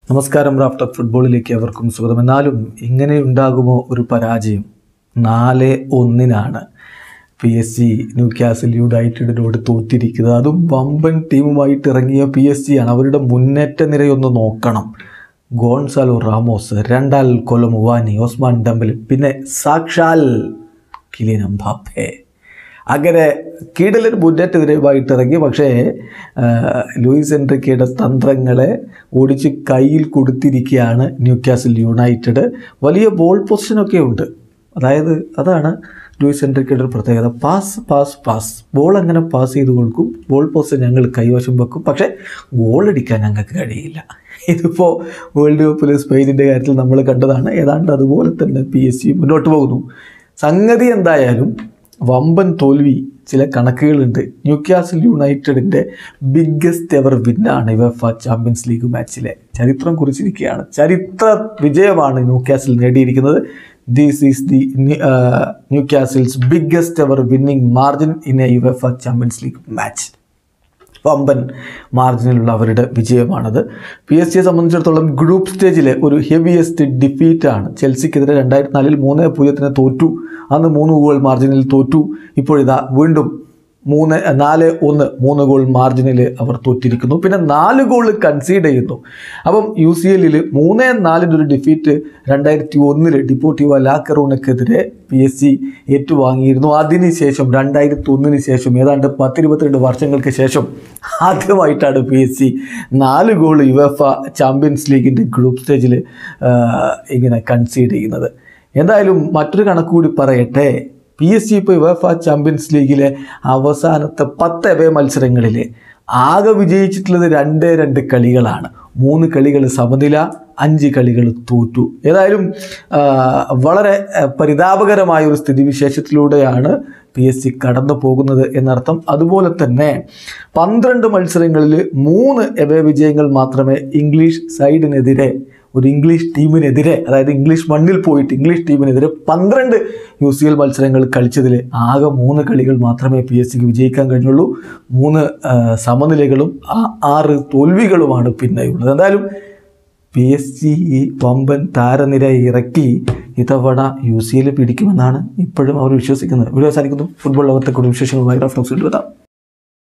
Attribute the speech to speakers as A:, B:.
A: നമസ്കാരം റാഫ്റ്റർ ഫുട്ബോളിലേക്ക് അവർക്കും സ്വാഗതം എന്നാലും ഇങ്ങനെ ഉണ്ടാകുമോ ഒരു പരാജയം നാല് ഒന്നിനാണ് P S G Newcastle യുണൈറ്റഡിനോട് തോറ്റിരിക്കുന്നത് അതും വമ്പൻ ടീമുമായിട്ട് ഇറങ്ങിയ പി എസ് ജി ആണ് അവരുടെ മുന്നേറ്റ നിരയൊന്ന് നോക്കണം Gonzalo Ramos Randal Kolo Muani Ousmane Dembele പിന്നെ സാക്ഷാൽ കിലിയൻ എംബാപ്പെ അങ്ങനെ കീടലൊരു മുന്നേറ്റത്തിനുമായിട്ട് ഇറങ്ങി പക്ഷേ ആ, ലൂയിസ് എൻട്രിക്കയുടെ തന്ത്രങ്ങളെ ഓടിച്ച് കയ്യിൽ കൊടുത്തിരിക്കുകയാണ് ന്യൂ കാസിൽ യുണൈറ്റഡ് വലിയ ബോൾ പൊസിഷനൊക്കെ ഉണ്ട് അതായത് അതാണ് ലൂയിസ് എൻട്രിക്കയുടെ ഒരു പ്രത്യേകത പാസ് പാസ് പാസ് ബോൾ അങ്ങനെ പാസ് ചെയ്ത് കൊടുക്കും ബോൾ പോസ്റ്റ് ഞങ്ങൾ കൈവശം വെക്കും പക്ഷേ ഗോളടിക്കാൻ ഞങ്ങൾക്ക് കഴിയില്ല ഇതിപ്പോൾ വേൾഡ് കപ്പിൽ സ്പെയിനിൻ്റെ കാര്യത്തിൽ നമ്മൾ കണ്ടതാണ് ഏതാണ്ട് അതുപോലെ തന്നെ പി എസ് സി മുന്നോട്ട് പോകുന്നു സംഗതി എന്തായാലും വമ്പൻ തോൽവി ചില കണക്കുകളുണ്ട് ന്യൂക്യാസിൽ യുണൈറ്റഡിൻ്റെ ബിഗ്ഗസ്റ്റ് എവർ വിന്നാണ് ഇവഫ ചാമ്പ്യൻസ് ലീഗ് മാച്ചിലെ ചരിത്രം കുറിച്ചിരിക്കുകയാണ് ചരിത്ര വിജയമാണ് ന്യൂക്യാസിൽ നേടിയിരിക്കുന്നത് this is the Newcastle's biggest ever winning margin in a UEFA Champions League match വമ്പൻ മാർജിനിലുള്ള അവരുടെ വിജയമാണത് പി എസ് ജിയെ സംബന്ധിച്ചിടത്തോളം ഗ്രൂപ്പ് സ്റ്റേജിലെ ഒരു ഹെവിയസ്റ്റ് ഡിഫീറ്റാണ് ചെൽസിക്കെതിരെ രണ്ടായിരത്തി നാലിൽ മൂന്ന് പൂജ്യത്തിന് തോറ്റു അന്ന് മൂന്ന് ഗോൾ മാർജിനിൽ തോറ്റു ഇപ്പോഴിതാ വീണ്ടും മൂന്ന് നാല് ഒന്ന് മൂന്ന് ഗോൾ മാർജിനിൽ അവർ തോറ്റിരിക്കുന്നു പിന്നെ നാല് ഗോൾ കൺസീഡ് ചെയ്യുന്നു അപ്പം യു സി എല്ലിൽ മൂന്ന് നാലിൻ്റെ ഒരു ഡിഫീറ്റ് രണ്ടായിരത്തി ഒന്നിൽ ഡിപ്പോട്ടീവ ലാക്കറൂണക്കെതിരെ പി എസ് ജി ഏറ്റുവാങ്ങിയിരുന്നു അതിനുശേഷം രണ്ടായിരത്തി ഒന്നിന് ശേഷം ഏതാണ്ട് പത്തിരുപത്തിരണ്ട് വർഷങ്ങൾക്ക് ശേഷം ആദ്യമായിട്ടാണ് പി എസ് ജി നാല് ഗോൾ യുവഫ ചാമ്പ്യൻസ് ലീഗിൻ്റെ ഗ്രൂപ്പ് സ്റ്റേജിൽ ഇങ്ങനെ കൺസീഡ് ചെയ്യുന്നത് എന്തായാലും മറ്റൊരു കണക്ക് കൂടി പറയട്ടെ പി എസ് ജി ഇപ്പോൾ യുവഫ ചാമ്പ്യൻസ് ലീഗിലെ അവസാനത്തെ പത്ത് എവേ മത്സരങ്ങളിൽ ആകെ വിജയിച്ചിട്ടുള്ളത് രണ്ടേ രണ്ട് കളികളാണ് മൂന്ന് കളികൾ സമനില അഞ്ച് കളികൾ തോറ്റു ഏതായാലും ആ, വളരെ ആ, പരിതാപകരമായ ഒരു സ്ഥിതിവിശേഷത്തിലൂടെയാണ് പി എസ് സി കടന്നു പോകുന്നത് എന്നർത്ഥം അതുപോലെ തന്നെ പന്ത്രണ്ട് മത്സരങ്ങളിൽ മൂന്ന് എവേ വിജയങ്ങൾ മാത്രമേ ഇംഗ്ലീഷ് സൈഡിനെതിരെ ഒരു ഇംഗ്ലീഷ് ടീമിനെതിരെ അതായത് ഇംഗ്ലീഷ് മണ്ണിൽ പോയിട്ട് ഇംഗ്ലീഷ് ടീമിനെതിരെ പന്ത്രണ്ട് യു സി എൽ മത്സരങ്ങൾ കളിച്ചതിൽ ആകെ മൂന്ന് കളികൾ മാത്രമേ പി എസ് സിക്ക് വിജയിക്കാൻ കഴിഞ്ഞുള്ളൂ മൂന്ന് ആ, സമനിലകളും ആ- ആറ് തോൽവികളുമാണ് പിന്നെയുള്ളത് എന്തായാലും പി എസ് ജി ഈ വമ്പൻ താരനിര ഇറക്കി ഇത്തവണ യു സി എൽ പിടിക്കുമെന്നാണ് ഇപ്പോഴും അവർ വിശ്വസിക്കുന്നത് വീഡിയോ അവസാനിക്കുന്നു ഫുട്ബോൾ ലോകത്തെ കൂടുതൽ വിശേഷങ്ങളുമായി റഫ്ലക്സ് എത്താം